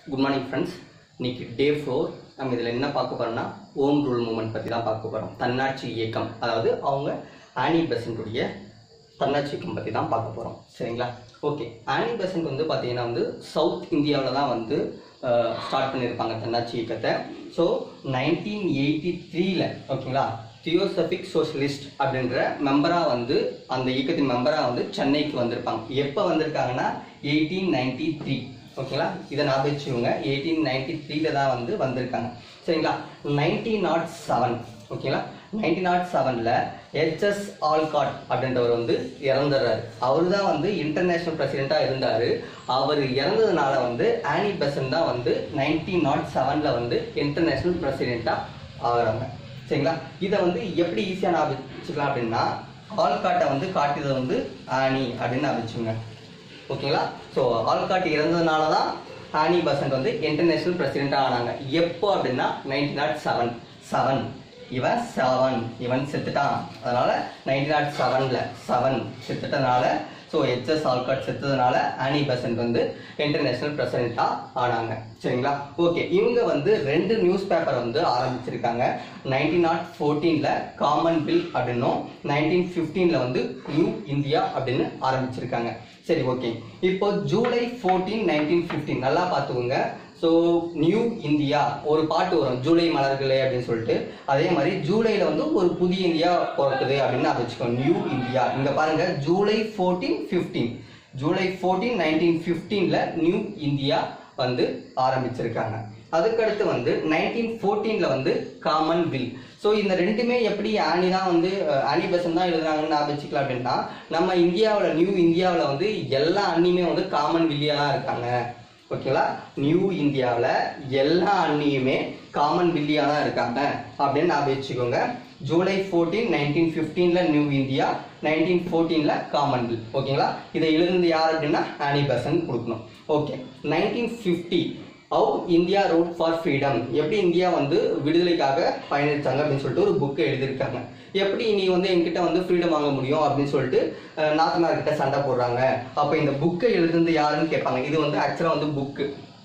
good morning friends இன்னைக்கு day four நம்ம இதில் என்ன பார்க்க போறோம்னா ஓம் ரூல் மூமெண்ட் பற்றி தான் பார்க்க போகிறோம் தன்னாட்சி இயக்கம் அதாவது அவங்க ஆனி பெசன்ட்டுடைய தன்னாட்சி இயக்கம் பற்றி தான் பார்க்க போகிறோம் சரிங்களா ஓகே ஆனி பெசன்ட் வந்து பார்த்தீங்கன்னா வந்து சவுத் இந்தியாவில் தான் வந்து ஸ்டார்ட் பண்ணியிருப்பாங்க தன்னாட்சி இயக்கத்தை ஸோ நைன்டீன் எயிட்டி த்ரீல ஓகேங்களா தியோசபிக் சோஷலிஸ்ட் அப்படின்ற மெம்பராக வந்து அந்த இயக்கத்தின் மெம்பராக வந்து சென்னைக்கு வந்திருப்பாங்க எப்போ வந்திருக்காங்கன்னா எயிட்டீன் நைன்டி த்ரீ ஓகேங்களா இதை நான் வச்சுக்கோங்க எயிட்டீன் நைன்டி த்ரீல தான் வந்து வந்திருக்காங்க சரிங்களா நைன்டீன் நாட் செவன் ஓகேங்களா நைன்டீன் நாட் செவனில் ஹெச்எஸ் ஆல்காட் அப்படின்றவர் வந்து இறந்துடுறாரு அவர் தான் வந்து இன்டர்நேஷ்னல் பிரசிடெண்ட்டாக இருந்தார் அவர் இறந்ததுனால வந்து ஆனி பெசன் தான் வந்து நைன்டீன் நாட் செவனில் வந்து இன்டர்நேஷ்னல் பிரசிடெண்ட்டாக ஆகுறாங்க சரிங்களா இதை வந்து எப்படி ஈஸியாக நான் வச்சுக்கலாம் அப்படின்னா ஆல்காட்டை வந்து காட்டியதை வந்து ஆனி அப்படின்னு நான் வச்சுங்க ஓகேங்களா ஸோ ஆல்காட் இறந்ததுனால தான் ஆனி பசன்ட் வந்து இன்டர்நேஷ்னல் பிரசிடெண்ட்டாக ஆனாங்க எப்போ அப்படின்னா நைன்டீன் நாட் செவன் செவன் இவன் செவன் இவன் செத்துட்டான் அதனால நைன்டீன் நாட் செவனில் செவன் செத்துட்டனால ஸோ ஹெச்எஸ் ஆல்காட் செத்ததுனால ஆனி பெசன்ட் வந்து இன்டர்நேஷ்னல் பிரசிடெண்ட்டாக ஆனாங்க சரிங்களா ஓகே இவங்க வந்து ரெண்டு நியூஸ் பேப்பர் வந்து ஆரம்பிச்சிருக்காங்க நைன்டீன் நாட் ஃபோர்டீனில் காமன் பில் அப்படின்னும் நைன்டீன் ஃபிஃப்டீனில் வந்து நியூ இந்தியா அப்படின்னு ஆரம்பிச்சிருக்காங்க சரி ஓகே இப்போ ஜூலை ஃபோர்டீன் நைன்டீன் ஃபிஃப்டீன் நல்லா பார்த்துக்கோங்க ஸோ நியூ இந்தியா ஒரு பாட்டு வரும் ஜூலை மலர்களே அப்படின்னு சொல்லிட்டு அதே மாதிரி ஜூலையில் வந்து ஒரு புதிய இந்தியா பிறக்குது அப்படின்னு நான் வச்சுக்கோங்க நியூ இந்தியா இங்கே பாருங்க July fourteen fifteen July fourteen nineteen ஃபிஃப்டீனில் நியூ இந்தியா வந்து ஆரம்பிச்சிருக்காங்க அதுக்கடுத்து வந்து நைன்டீன் ஃபோர்டீனில் வந்து காமன் வில் ஸோ இந்த ரெண்டுமே எப்படி ஆனி தான் வந்து அஹ், ஆனி பெசன் தான் எழுதுனாங்கன்னு நான் வச்சுக்கலாம் அப்படின்னா நம்ம இந்தியாவில் நியூ இந்தியாவில் வந்து எல்லா அண்ணியுமே வந்து காமன் வில்லியாக தான் இருக்காங்க ஓகேங்களா நியூ இந்தியாவில் எல்லா அண்ணியுமே காமன் வில்லியாக தான் இருக்காங்க அப்படின்னு நான் வச்சுக்கோங்க ஜூலை ஃபோர்டீன் நைன்டீன் ஃபிஃப்டீனில் நியூ இந்தியா நைன்டீன் ஃபோர்டீனில் காமன்வெல்த் ஓகேங்களா இதை எழுதுனது யார் அப்படின்னா ஆனி பெசன் கொடுக்கணும் okay nineteen fifty how India wrought for freedom எப்படி இந்தியா வந்து விடுதலைக்காக பயணிச்சாங்க அப்படின்னு சொல்லிட்டு ஒரு புக்கை எழுதியிருக்காங்க எப்படி நீ வந்து என்கிட்ட வந்து ஃப்ரீடம் வாங்க முடியும் அப்படின்னு சொல்லிட்டு அஹ், நாத்தனார் கிட்ட சண்டை போடுறாங்க அப்போ இந்த புக்கை எழுதுனது யாருன்னு கேட்பாங்க இது வந்து ஆக்சுவலாக வந்து புக்கு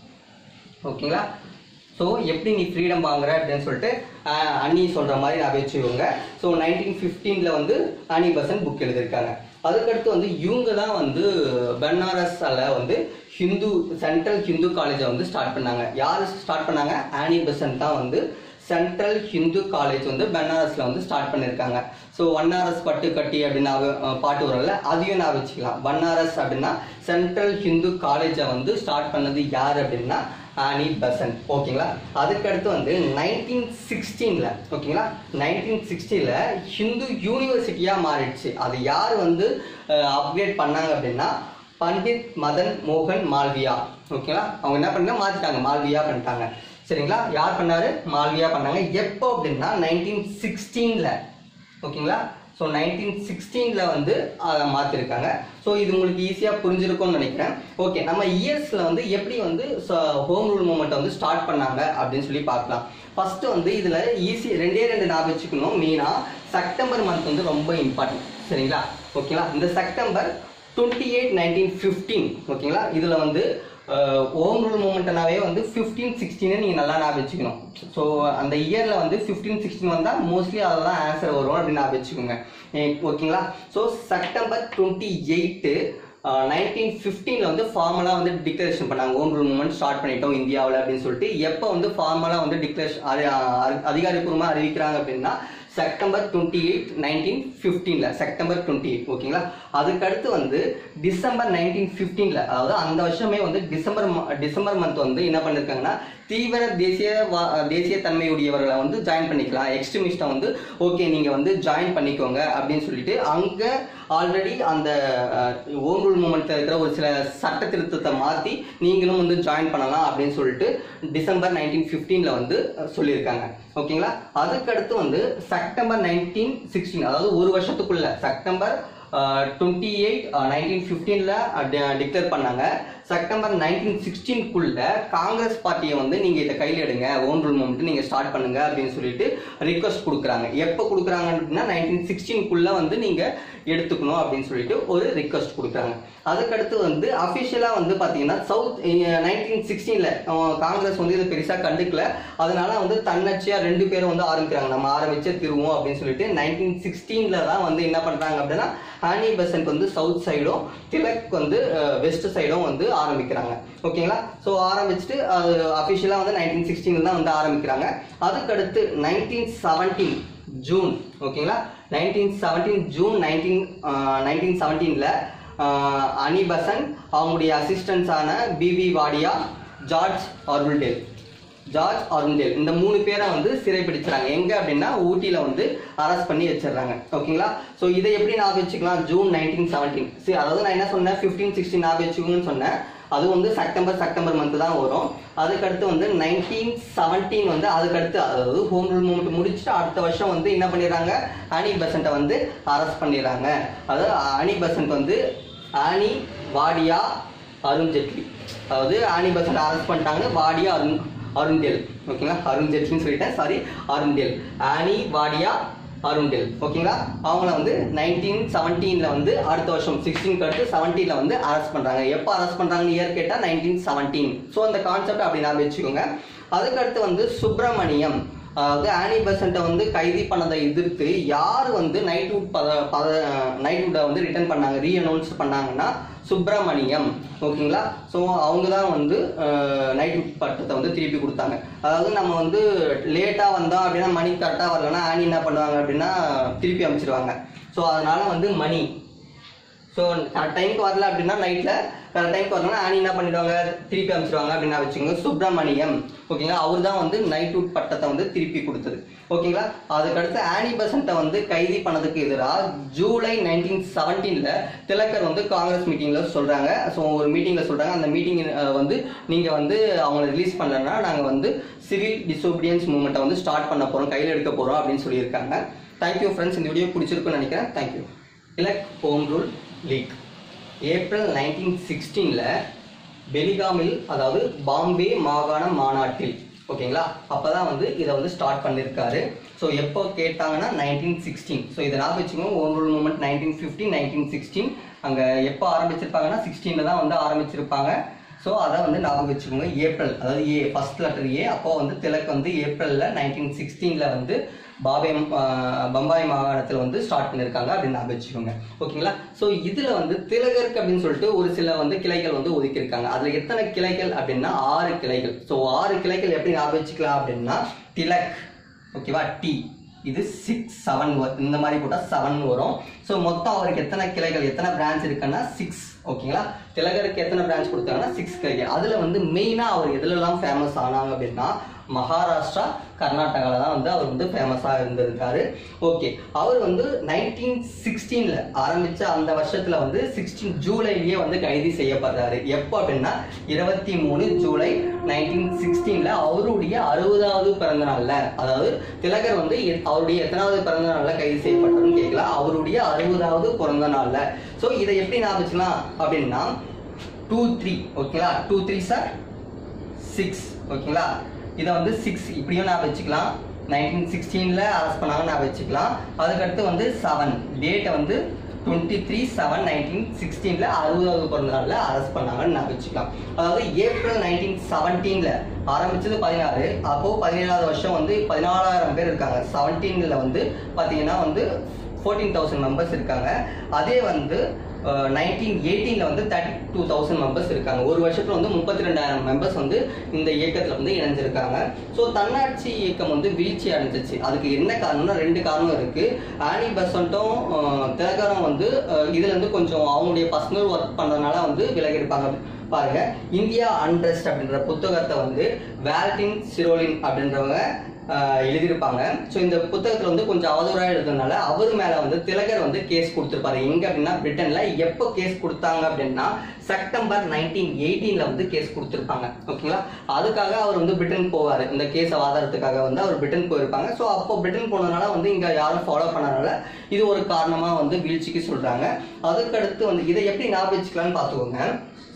ஓகேங்களா ஸோ எப்படி நீ ஃப்ரீடம் வாங்குற அப்படின்னு சொல்லிட்டு ஆஹ், அண்ணி சொல்கிற மாதிரி நான் வச்சுக்கோங்க ஸோ நைன்டீன் ஃபிஃப்டீனில் வந்து அனி பசன் புக் எழுதியிருக்காங்க அதுக்கடுத்து வந்து இவங்க தான் வந்து பனாரஸால வந்து ஹிந்து சென்ட்ரல் ஹிந்து காலேஜை வந்து ஸ்டார்ட் பண்ணாங்க யார் ஸ்டார்ட் பண்ணாங்க ஆனி பெசன்ட் தான் வந்து சென்ட்ரல் ஹிந்து காலேஜ் வந்து பனாரஸில் வந்து ஸ்டார்ட் பண்ணியிருக்காங்க ஸோ வன்னாரஸ் பட்டு கட்டி அப்படின்னு நான் அஹ், பாட்டு வரும்ல அதையும் நான் வச்சுக்கலாம் பனாரஸ் அப்படின்னா சென்ட்ரல் ஹிந்து காலேஜை வந்து ஸ்டார்ட் பண்ணது யார் அப்படின்னா ஆனி பெசன்ட் ஓகேங்களா அதுக்கடுத்து வந்து நைன்டீன் சிக்ஸ்டீனில் ஓகேங்களா நைன்டீன் சிக்ஸ்டீனில் ஹிந்து யூனிவர்சிட்டியாக மாறிடுச்சு அது யார் வந்து அப்கிரேட் பண்ணாங்க அப்படின்னா பண்டித் மதன் மோகன் மால்வியா ஓகேங்களா அவங்க என்ன பண்ணா மாற்றிட்டாங்க மால்வியா பண்ணிட்டாங்க சரிங்களா யார் பண்ணாரு மால்வியா பண்ணாங்க எப்போ அப்படின்னா நைன்டீன் சிக்ஸ்டீனில் ஓகேங்களா ஸோ நைன்டீன் சிக்ஸ்டீனில் வந்து அதை மாற்றிருக்காங்க ஸோ இது உங்களுக்கு ஈஸியாக புரிஞ்சிருக்கும்னு நினைக்கிறேன் ஓகே நம்ம இயர்ஸில் வந்து எப்படி வந்து ஹோம் ரூல் மூமெண்ட்டை வந்து ஸ்டார்ட் பண்ணாங்க அப்படின்னு சொல்லி பார்க்கலாம் ஃபஸ்ட்டு வந்து இதில் ஈஸி ரெண்டே ரெண்டு நான் வச்சுக்கணும் மெயினாக செப்டம்பர் மந்த் வந்து ரொம்ப இம்பார்ட்டன்ட் சரிங்களா ஓகேங்களா இந்த September twenty eight nineteen fifteen ஓகேங்களா இதில் வந்து ஓம் ரூல் மூமெண்ட்னாவே வந்து ஃபிஃப்டீன் சிக்ஸ்டீனு நீங்கள் நல்லா ஞாபகம் வச்சுக்கணும் ஸோ அந்த இயரில் வந்து ஃபிஃப்டீன் சிக்ஸ்டீன் வந்தால் மோஸ்ட்லி அதெல்லாம் ஆன்சர் வரும் அப்படின்னு ஞாபகம் வச்சுக்கோங்க ஏ- ஓகேங்களா so September twenty eight nineteen ஃபிஃப்டீனில் வந்து ஃபார்மலாக வந்து டிக்ளரேஷன் பண்ணாங்க ஓம் ரூல் மூமெண்ட் ஸ்டார்ட் பண்ணிட்டோம் இந்தியாவில் அப்படின்னு சொல்லிட்டு எப்போ வந்து ஃபார்மலாக வந்து டிக்ளரேஷன் அதிகாரப்பூர்வமாக அறிவிக்கிறாங்க அப்படின்னா செப்டம்பர் டுவெண்ட்டி எயிட் நைன்டீன் ஃபிஃப்டீனில் செப்டம்பர் டுவெண்ட்டி எயிட் ஓகேங்களா அதுக்கடுத்து வந்து டிசம்பர் நைன்டீன் ஃபிஃப்டீனில் அதாவது அந்த வருஷமே வந்து டிசம்பர் ம- டிசம்பர் மந்த் வந்து என்ன பண்ணிருக்காங்கன்னா தீவிர தேசிய வா- தேசிய தன்மையுடையவர்களை வந்து ஜாயின் பண்ணிக்கலாம் எக்ஸ்ட்ரீமிஸ்ட்டை வந்து ஓகே நீங்கள் வந்து ஜாயின் பண்ணிக்கோங்க அப்படின்னு சொல்லிட்டு அங்கே ஆல்ரெடி அந்த ஓம் ரூல் மூமெண்ட்டில் இருக்கிற ஒரு சில சட்ட திருத்தத்தை மாற்றி நீங்களும் வந்து ஜாயின் பண்ணலாம் அப்படின்னு சொல்லிட்டு டிசம்பர் நைன்டீன் ஃபிஃப்டீனில் வந்து அஹ், சொல்லியிருக்காங்க ஓகேங்களா அதுக்கடுத்து வந்து செப்டம்பர் நைன்டீன் சிக்ஸ்டீன் அதாவது ஒரு வருஷத்துக்குள்ள செப்டம்பர் டுவெண்ட்டி எயிட் நைன்டீன் ஃபிஃப்டீனில் டிக்ளேர் பண்ணாங்க செப்டம்பர் நைன்டீன் சிக்ஸ்டீன்குள்ள காங்கிரஸ் பார்ட்டியை வந்து நீங்க இதை கையில் எடுங்க ஓன் ரூல் மூமெண்ட் நீங்க ஸ்டார்ட் பண்ணுங்க அப்படின்னு சொல்லிட்டு ரிக்வஸ்ட் கொடுக்குறாங்க எப்போ கொடுக்குறாங்க அப்படின்னா நைன்டீன் சிக்ஸ்டீன்குள்ள வந்து நீங்க எடுத்துக்கணும் அப்படின்னு சொல்லிட்டு ஒரு ரிக்வஸ்ட் கொடுக்குறாங்க அதுக்கடுத்து வந்து அஃபிஷியலாக வந்து பார்த்தீங்கன்னா சவுத் நைன்டீன் சிக்ஸ்டீனில் காங்கிரஸ் வந்து இதை பெருசாக கண்டுக்கல அதனால வந்து தன்னச்சியாக ரெண்டு பேரும் வந்து ஆரம்பிக்கிறாங்க நம்ம ஆரம்பிச்சே திருவோம் அப்படின்னு சொல்லிட்டு நைன்டீன் சிக்ஸ்டீனில் தான் வந்து என்ன பண்ணுறாங்க அப்படின்னா ஆனி பெசன்ட் வந்து சவுத் சைடும் திலக் வந்து வெஸ்ட் சைடும் வந்து ஆரம்பிக்கிறாங்க ஓகேங்களா ஸோ ஆரம்பிச்சுட்டு அது அஃபிஷியலாக வந்து நைன்டீன் சிக்ஸ்டீனில் தான் வந்து ஆரம்பிக்கிறாங்க அதுக்கடுத்து நைன்டீன் செவன்டீன் ஜூன் ஓகேங்களா nineteen seventeen June nineteen nineteen செவன்டீனில் அனி பசன் அவங்களுடைய அசிஸ்டன்ஸான BP Wadia George Arundale George Arundale இந்த மூணு பேரை வந்து சிறைப்பிடிச்சாங்க எங்க அப்படின்னா ஊட்டியில வந்து அரெஸ்ட் பண்ணி வச்சிடுறாங்க ஓகேங்களா ஸோ இதை எப்படி ஞாபகம் வச்சுக்கலாம் ஜூன் நைன்டீன் செவன்டீன் சரி அதாவது நான் என்ன சொன்னேன் ஃபிஃப்டீன் சிக்ஸ்டீன் ஞாபகம் வச்சுக்கோங்கன்னு சொன்னேன் அது வந்து செப்டம்பர் செப்டம்பர் மந்த் தான் வரும் அதுக்கடுத்து வந்து நைன்டீன் செவன்டீன் வந்து அதுக்கடுத்து அதாவது ஹோம் ரூல் மூமெண்ட் முடிச்சுட்டு அடுத்த வருஷம் வந்து என்ன பண்ணிடுறாங்க அனி பெசண்ட்டை வந்து அரெஸ்ட் பண்ணிடுறாங்க அதாவது அனி பெசன்ட் வந்து ஆனி வாடியா அருண் ஜெட்லி அதாவது ஆனி பெசன்ட் அரெஸ்ட் பண்ணிட்டாங்க வாடியா அருண் அருண்டேல் ஓகேங்களா அருண் ஜெட்லின்னு சொல்லிட்டேன் sorry Arundale Annie Wadia Arundale ஓகேங்களா அவங்கள வந்து நைன்டீன் செவன்டீனில் வந்து அடுத்த வருஷம் சிக்ஸ்டீன் அடுத்து செவன்டீனில் வந்து அரெஸ்ட் பண்ணுறாங்க எப்போ அரெஸ்ட் பண்ணுறாங்கன்னு இயர் கேட்டால் நைன்டீன் செவன்டீன் ஸோ அந்த கான்செப்ட் அப்படி நான் வச்சுக்கோங்க அதுக்கடுத்து வந்து சுப்பிரமணியம் அதாவது ஆனி பெசண்ட்டை வந்து கைது பண்ணதை எதிர்த்து யார் வந்து நைட்வுட் பத பத நைட்வுட்டை வந்து ரிட்டர்ன் பண்ணாங்க ரீ அனௌன்ஸ் பண்ணாங்கன்னா சுப்பிரமணியம் ஓகேங்களா ஸோ அவங்க தான் வந்து நைட்வுட் பட்டத்தை வந்து திருப்பி கொடுத்தாங்க அதாவது நம்ம வந்து லேட்டாக வந்தோம் அப்படின்னா மணி கரெக்டாக வரலன்னா ஆனி என்ன பண்ணுவாங்க அப்படின்னா திருப்பி அமைச்சிருவாங்க ஸோ அதனால வந்து மணி ஸோ கரெக்ட் டைமுக்கு வரல அப்படின்னா நைட்டில் கரெக்ட் டைமுக்கு வரலன்னா ஆனி என்ன பண்ணிடுவாங்க திருப்பி அமைச்சிருவாங்க அப்படின்னு வச்சுக்கோங்க சுப்பிரமணியம் ஓகேங்களா அவர் தான் வந்து நைட்வுட் பட்டத்தை வந்து திருப்பி கொடுத்தது ஓகேங்களா அதுக்கடுத்து ஆனி பெசண்ட்டை வந்து கைது பண்ணதுக்கு எதிராக ஜூலை நைன்டீன் செவன்டீனில் திலக்கர் வந்து காங்கிரஸ் மீட்டிங்கில் சொல்கிறாங்க ஸோ ஒரு மீட்டிங்கில் சொல்கிறாங்க அந்த மீட்டிங் வந்து நீங்கள் வந்து அவங்கள ரிலீஸ் பண்ணலன்னா நாங்கள் வந்து சிவில் டிசோபிடியன்ஸ் மூவ்மெண்ட்டை வந்து ஸ்டார்ட் பண்ண போகிறோம் கையில் எடுக்க போகிறோம் அப்படின்னு சொல்லியிருக்காங்க தேங்க்யூ ஃப்ரெண்ட்ஸ் இந்த வீடியோ பிடிச்சிருக்குன்னு நினைக்கிறேன் thank you Tilak home rule league April nineteen சிக்ஸ்டீனில் பெலிகாமில் அதாவது பாம்பே மாகாண மாநாட்டில் ஓகேங்களா அப்போ தான் வந்து இதை வந்து ஸ்டார்ட் பண்ணியிருக்காரு ஸோ எப்போ கேட்டாங்கன்னா நைன்டீன் சிக்ஸ்டீன் ஸோ இதை நான் வச்சுக்கோங்க home rule movement nineteen fifteen nineteen sixteen அங்கே எப்போ ஆரம்பிச்சிருப்பாங்கன்னா சிக்ஸ்டீனில் தான் வந்து ஆரம்பிச்சிருப்பாங்க ஸோ அதை வந்து ஞாபகம் வச்சுக்கோங்க ஏப்ரல் அதாவது ஏ ஃபர்ஸ்ட் லெட்டர் ஏ அப்போ வந்து திலக் வந்து ஏப்ரலில் நைன்டீன் சிக்ஸ்டீனில் வந்து பாபே ஆஹ், பம்பாய் மாகாணத்தில் வந்து ஸ்டார்ட் பண்ணியிருக்காங்க அப்படின்னு ஞாபகம் வச்சுக்கோங்க ஓகேங்களா ஸோ இதில் வந்து திலகருக்கு அப்படின்னு சொல்லிட்டு ஒரு சில வந்து கிளைகள் வந்து ஒதுக்கியிருக்காங்க அதில் எத்தனை கிளைகள் அப்படின்னா ஆறு கிளைகள் ஸோ ஆறு கிளைகள் எப்படி ஞாபகம் வச்சுக்கலாம் அப்படின்னா திலக் ஓகேவா டி இது சிக்ஸ் செவன் இந்த மாதிரி போட்டால் செவன் வரும் ஸோ மொத்தம் அவருக்கு எத்தனை கிளைகள் எத்தனை பிரான்ச் இருக்குன்னா சிக்ஸ் ஓகேங்களா திலகருக்கு எத்தனை பிரான்ச் கொடுத்தாங்கன்னா சிக்ஸ் கிளைகள் அதில் வந்து மெயினாக அவர் எதுலலாம் ஃபேமஸ் ஆனாங்க அப்படின்னா மகாராஷ்டிரா கர்நாடகாவில் தான் வந்து அவர் வந்து ஃபேமஸாக இருந்திருக்காரு ஓகே அவர் வந்து நைன்டீன் சிக்ஸ்டீனில் ஆரம்பித்த அந்த வருஷத்தில் வந்து சிக்ஸ்டீன் ஜூலைலேயே வந்து கைது செய்யப்படுறாரு எப்போ அப்படின்னா இருபத்தி மூணு ஜூலை நைன்டீன் சிக்ஸ்டீனில் அவருடைய அறுபதாவது பிறந்த நாளில் அதாவது திலகர் வந்து எ- அவருடைய எத்தனாவது பிறந்த நாளில் கைது செய்யப்பட்டாருன்னு கேட்கலாம் அவருடைய அறுபதாவது பிறந்த நாளில் ஸோ இதை எப்படி ஞாபகம் வச்சுக்கலாம் அப்படின்னா டூ த்ரீ ஓகேங்களா டூ த்ரீ சார் சிக்ஸ் ஓகேங்களா இதை வந்து சிக்ஸ் இப்படியும் நான் வச்சுக்கலாம் நைன்டீன் சிக்ஸ்டீனில் அரெஸ்ட் பண்ணாங்க நான் வச்சுக்கலாம் அதுக்கடுத்து வந்து செவன் டேட்டை வந்து டுவெண்ட்டி த்ரீ செவன் நைன்டீன் சிக்ஸ்டீனில் அறுபதாவது பிறந்த நாளில் அரெஸ்ட் பண்ணாங்கன்னு நான் வச்சுக்கலாம் அதாவது ஏப்ரல் நைன்டீன் செவன்டீனில் ஆரம்பிச்சது பதினாறு அப்போது பதினேழாவது வருஷம் வந்து பதினாலாயிரம் பேர் இருக்காங்க செவன்டீனில் வந்து பார்த்தீங்கன்னா வந்து ஃபோர்டீன் தௌசண்ட் மெம்பர்ஸ் இருக்காங்க அதே வந்து நைன்டீன் எயிட்டீனில் வந்து தேர்ட்டி டூ தௌசண்ட் மெம்பர்ஸ் இருக்காங்க ஒரு வருஷத்தில் வந்து முப்பத்தி ரெண்டாயிரம் மெம்பர்ஸ் வந்து இந்த இயக்கத்தில் வந்து இணைஞ்சிருக்காங்க ஸோ தன்னாட்சி இயக்கம் வந்து வீழ்ச்சி அடைஞ்சிச்சு அதுக்கு என்ன காரணம்னா ரெண்டு காரணம் இருக்கு ஆனி பெசண்ட்டும் திலகரும் வந்து அஹ், இதுல இருந்து கொஞ்சம் அவங்களுடைய பர்சனல் ஒர்க் பண்ணுறதுனால வந்து விலகி இருப்பாங்க பாருங்க இந்தியா அண்ட்ரஸ்ட் அப்படின்ற புத்தகத்தை வந்து வேல்டின் சிரோலின் அப்படின்றவங்க ஆஹ் எழுதியிருப்பாங்க ஸோ இந்த புத்தகத்தில் வந்து கொஞ்சம் அவதூறாக எழுதுனால அவர் மேலே வந்து திலகர் வந்து கேஸ் கொடுத்துருப்பாரு எங்கே அப்படின்னா பிரிட்டனில் எப்போ கேஸ் கொடுத்தாங்க அப்படின்னா செப்டம்பர் நைன்டீன் எயிட்டீனில் வந்து கேஸ் கொடுத்துருப்பாங்க ஓகேங்களா அதுக்காக அவர் வந்து பிரிட்டன் போவார் இந்த கேஸை வாதாடுறதுக்காக வந்து அவர் பிரிட்டன் போயிருப்பாங்க ஸோ அப்போ பிரிட்டன் போனதுனால வந்து இங்கே யாரும் ஃபாலோ பண்ணனால இது ஒரு காரணமாக வந்து வீழ்ச்சிக்கு சொல்கிறாங்க அதுக்கடுத்து வந்து இதை எப்படி ஞாபகம் வச்சுக்கலாம்னு பார்த்துக்கோங்க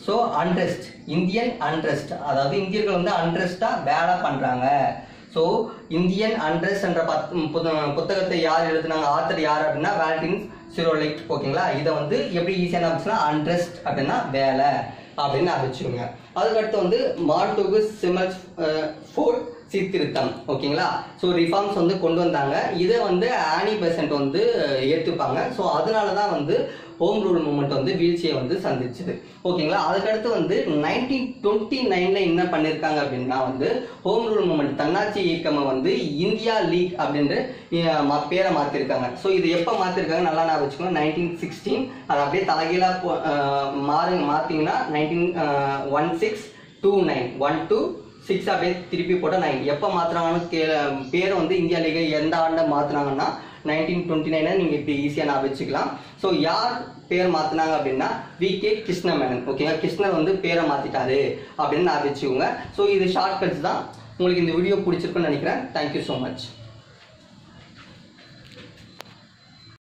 ஸோ அன்ரெஸ்ட் இந்தியன் அன்ரெஸ்ட் அதாவது இந்தியர்கள் வந்து அன்ரெஸ்டாக வேலை பண்ணுறாங்க ஸோ இந்தியன் அன்ரெஸ்ட் என்ற பத் புத்த- புத்தகத்தை யார் எழுதுனாங்க ஆத்தர் யார் அப்படின்னா வேல்டின் சிரோலிக் ஓகேங்களா இதை வந்து எப்படி ஈஸியான ஆப்ஷனா அன்ரெஸ்ட் அப்படின்னா வேலை அப்படின்னு ஆரம்பிச்சுக்கோங்க அதுக்கடுத்து வந்து மால்டோகு சிமல் ஃபோர்ட் சீர்திருத்தம் ஓகேங்களா ஸோ ரிஃபார்ம்ஸ் வந்து கொண்டு வந்தாங்க இதை வந்து ஆனி பெசன்ட் வந்து ஏற்றுப்பாங்க ஸோ அதனால தான் வந்து ஹோம் ரூல் மூமெண்ட் வந்து வீழ்ச்சியை வந்து சந்திச்சுது ஓகேங்களா அதுக்கடுத்து வந்து நைன்டீன் டுவெண்ட்டி நைனில் என்ன பண்ணியிருக்காங்க அப்படின்னா வந்து ஹோம் ரூல் மூமெண்ட் தன்னாட்சி இயக்கமை வந்து இந்தியா லீக் அப்படின்ற அஹ், மா- பேரை மாற்றிருக்காங்க ஸோ இது எப்போ மாற்றிருக்காங்க நல்லா நான் வச்சுக்கோங்க நைன்டீன் சிக்ஸ்டீன் அது அப்படியே தலைகீழாக போ- அஹ், மாறு மாற்றிங்கன்னா nineteen one six two nine one two six அப்படியே திருப்பி போட்டால் நைன் எப்போ மாற்றுறாங்கன்னு கே பேரை வந்து இந்தியா லீக் எந்த ஆண்டை மாற்றுனாங்கன்னா நைன்டீன் டுவெண்ட்டி நைனை நீங்கள் இப்படி ஈஸியாக நான் வச்சுக்கலாம் ஸோ யார் பேர் மாற்றினாங்க அப்படின்னா வி கே கிருஷ்ண மேனன் ஓகேங்களா கிருஷ்ணர் வந்து பேரை மாற்றிட்டாரு அப்படின்னு நான் வச்சுக்கோங்க ஸோ இது ஷார்ட்கட்ஸ் தான் உங்களுக்கு இந்த வீடியோ பிடிச்சிருக்குன்னு நினைக்கிறேன் தேங்க்யூ ஸோ மச்